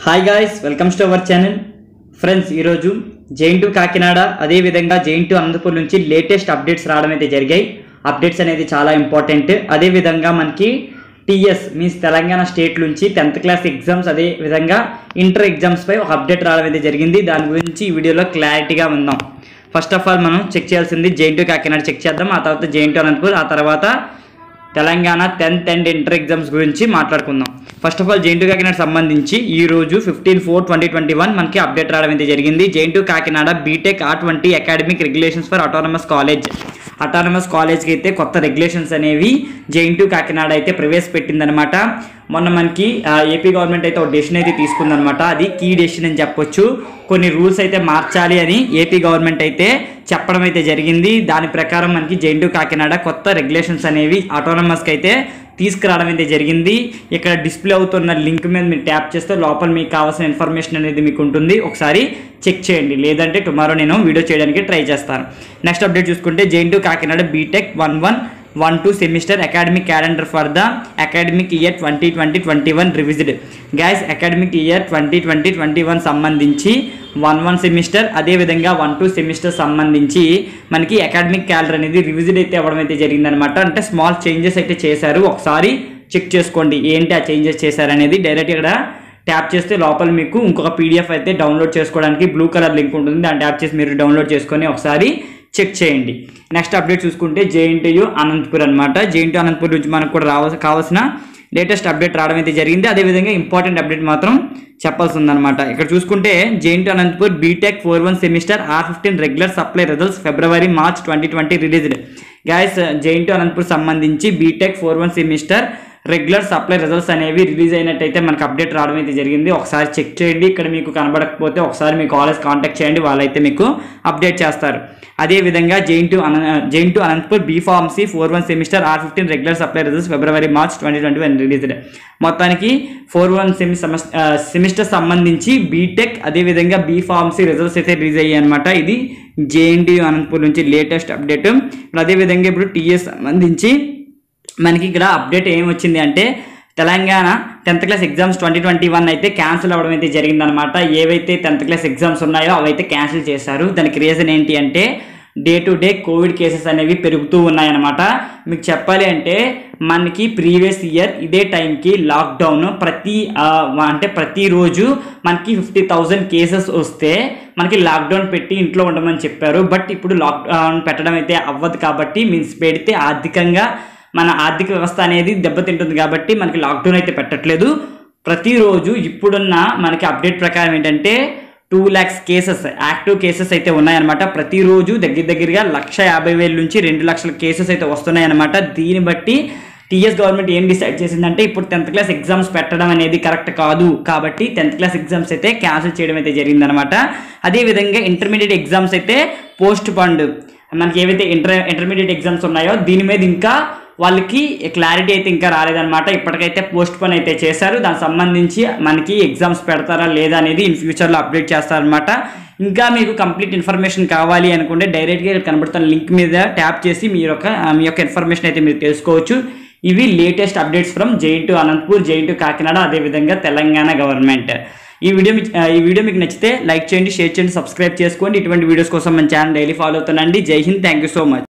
hi guys welcomes to our channel friends ఈరోజు JNTU Kakinada అదేవిధంగా JNTU Anantapur నుంచి latest updates రావడం అయితే జరిగాయి అప్డేట్స్ అనేది చాలా ఇంపార్టెంట్ అదేవిధంగా మనకి టీఎస్ మీన్స్ తెలంగాణ స్టేట్ నుంచి టెన్త్ క్లాస్ ఎగ్జామ్స్ అదే విధంగా ఇంటర్ ఎగ్జామ్స్ పై ఒక అప్డేట్ రావడం అయితే జరిగింది దాని గురించి ఈ వీడియోలో క్లారిటీగా ఉందాం ఫస్ట్ ఆఫ్ ఆల్ మనం చెక్ చేయాల్సింది జైన్ టు కాకినాడ చెక్ చేద్దాం ఆ తర్వాత జైన్ టు అనంతపూర్ ఆ తర్వాత Telangana tenth and inter exams గురించి మాట్లాడుకుందాం first of all JNTU Kakinada సంబంధించి ఈ రోజు fifteen four twenty twenty one మనకి అప్డేట్ రావడం అయితే జరిగింది JNTU Kakinada BTech R twenty academic regulations for autonomous college autonomous కాలేజ్కి అయితే కొత్త రెగ్యులేషన్స్ అనేవి జైన్ టు కాకినాడ అయితే ప్రవేశపెట్టిందనమాట మొన్న మనకి ఆ, ఏపీ గవర్నమెంట్ అయితే ఒక డెసిషన్ అయితే తీసుకుందనమాట అది కీ డెసిషన్ అని చెప్పొచ్చు కొన్ని రూల్స్ అయితే మార్చాలి అని ఏపీ గవర్నమెంట్ అయితే చెప్పడం అయితే జరిగింది దాని ప్రకారం మనకి జైన్ టు కాకినాడ కొత్త రెగ్యులేషన్స్ అనేవి ఆటోనమస్కి అయితే తీసుకురావడం అయితే జరిగింది ఇక్కడ డిస్ప్లే అవుతున్న లింక్ మీద మీరు ట్యాప్ చేస్తే లోపల మీకు కావాల్సిన ఇన్ఫర్మేషన్ అనేది మీకు ఉంటుంది ఒకసారి చెక్ చేయండి లేదంటే టుమారో నేను వీడియో చేయడానికి ట్రై చేస్తాను నెక్స్ట్ అప్డేట్ చూసుకుంటే JNTU Kakinada BTech one one one two semester academic calendar for the academic year twenty twenty twenty one revised guys academic year twenty twenty twenty one సంబంధించి one one semester అదేవిధంగా one two semester సంబంధించి మనకి academic calendar అనేది రివిజ్డ్ అయితే అవ్వడం అయితే జరిగిందనమాట అంటే స్మాల్ చేంజెస్ అయితే చేశారు ఒకసారి చెక్ చేసుకోండి ఏంటి ఆ చేంజెస్ చేశారనేది డైరెక్ట్ ఇక్కడ ట్యాప్ చేస్తే లోపల మీకు ఇంకొక పీడిఎఫ్ అయితే డౌన్లోడ్ చేసుకోవడానికి బ్లూ కలర్ లింక్ ఉంటుంది దాన్ని ట్యాప్ చేసి మీరు డౌన్లోడ్ చేసుకొని ఒకసారి చెక్ చేయండి నెక్స్ట్ అప్డేట్ చూసుకుంటే జేఎన్టీయు అనంతపూర్ అనమాట జేఎన్టీ అనంతపూర్ నుంచి మనకు కూడా రావాల్సి కావాల్సిన లేటెస్ట్ అప్డేట్ రావడం అయితే జరిగింది అదేవిధంగా ఇంపార్టెంట్ అప్డేట్ మాత్రం చెప్పాల్సి ఉందన్నమాట ఇక్కడ చూసుకుంటే JNT Anantapur BTech four one semester R fifteen regular supply results February March twenty twenty released guys JNT Anantapur సంబంధించి BTech four one semester regular supply results అనేవి రిలీజ్ అయినట్టయితే మనకు అప్డేట్ రావడం అయితే జరిగింది ఒకసారి చెక్ చేయండి ఇక్కడ మీకు కనబడకపోతే ఒకసారి మీ కాలేజ్ కాంటాక్ట్ చేయండి వాళ్ళైతే మీకు అప్డేట్ చేస్తారు అదేవిధంగా జైన్ టు అన JNTU Anantapur B pharmacy four one semester R fifteen regular supply results February March twenty twenty one released మొత్తానికి ఫోర్ వన్ సెమి సెమిస్టర్ సంబంధించి బీటెక్ అదేవిధంగా బీ ఫార్మసీ రిజల్ట్స్ అయితే రిలీజ్ అయ్యాయి అనమాట ఇది జేఎన్టీ అనంతపూర్ నుంచి లేటెస్ట్ అప్డేట్ అదేవిధంగా ఇప్పుడు టీఎస్ సంబంధించి మనకి ఇక్కడ అప్డేట్ ఏం వచ్చింది అంటే Telangana tenth class exams twenty twenty one అయితే క్యాన్సిల్ అవ్వడం అయితే జరిగిందనమాట ఏవైతే టెన్త్ క్లాస్ ఎగ్జామ్స్ ఉన్నాయో అవైతే క్యాన్సిల్ చేశారు దానికి రీజన్ ఏంటి అంటే day to day COVID cases అనేవి పెరుగుతూ ఉన్నాయన్నమాట మీకు చెప్పాలి అంటే మనకి ప్రీవియస్ ఇయర్ ఇదే టైంకి లాక్డౌన్ ప్రతి ఆ, అంటే ప్రతిరోజు మనకి ఫిఫ్టీ థౌజండ్ కేసెస్ వస్తే మనకి లాక్డౌన్ పెట్టి ఇంట్లో ఉండమని చెప్పారు బట్ ఇప్పుడు లాక్డౌన్ పెట్టడం అయితే అవ్వదు కాబట్టి మీన్స్ పెడితే ఆర్థికంగా మన ఆర్థిక వ్యవస్థ అనేది దెబ్బతింటుంది కాబట్టి మనకి లాక్డౌన్ అయితే పెట్టట్లేదు ప్రతిరోజు ఇప్పుడున్న మనకి అప్డేట్ ప్రకారం ఏంటంటే two lakhs cases active cases అయితే ఉన్నాయన్నమాట ప్రతిరోజు దగ్గర దగ్గరగా లక్ష యాభై వేల నుంచి రెండు లక్షల కేసెస్ అయితే వస్తున్నాయన్నమాట దీన్ని బట్టి టీఎస్ గవర్నమెంట్ ఏం డిసైడ్ చేసిందంటే ఇప్పుడు టెన్త్ క్లాస్ ఎగ్జామ్స్ పెట్టడం అనేది కరెక్ట్ కాదు కాబట్టి టెన్త్ క్లాస్ ఎగ్జామ్స్ అయితే క్యాన్సిల్ చేయడం అయితే జరిగిందనమాట అదేవిధంగా ఇంటర్మీడియట్ ఎగ్జామ్స్ అయితే పోస్ట్ పండ్ మనకి ఏవైతే ఇంటర్ ఇంటర్మీడియట్ ఎగ్జామ్స్ ఉన్నాయో దీని మీద ఇంకా వాళ్ళకి క్లారిటీ అయితే ఇంకా రాలేదన్నమాట ఇప్పటికైతే పోస్ట్ పోన్ అయితే చేశారు దానికి సంబంధించి మనకి ఎగ్జామ్స్ పెడతారా లేదా అనేది ఇన్ ఫ్యూచర్లో అప్డేట్ చేస్తారనమాట ఇంకా మీకు కంప్లీట్ ఇన్ఫర్మేషన్ కావాలి అనుకుంటే డైరెక్ట్గా ఇక్కడ కనబడుతున్న లింక్ మీద ట్యాప్ చేసి మీ యొక్క మీ యొక్క ఇన్ఫర్మేషన్ అయితే మీరు తెలుసుకోవచ్చు ఇవి latest updates from JNTU Anantapur JNTU Kakinada అదేవిధంగా తెలంగాణ గవర్నమెంట్ ఈ వీడియో మీ- ఆ, ఈ వీడియో మీకు నచ్చితే లైక్ చేయండి షేర్ చేయండి సబ్స్క్రైబ్ చేసుకోండి ఇటువంటి వీడియోస్ కోసం మన ఛానల్ డైలీ ఫాలో అవుతానండి జై హింద్ థ్యాంక్ యూ సో మచ్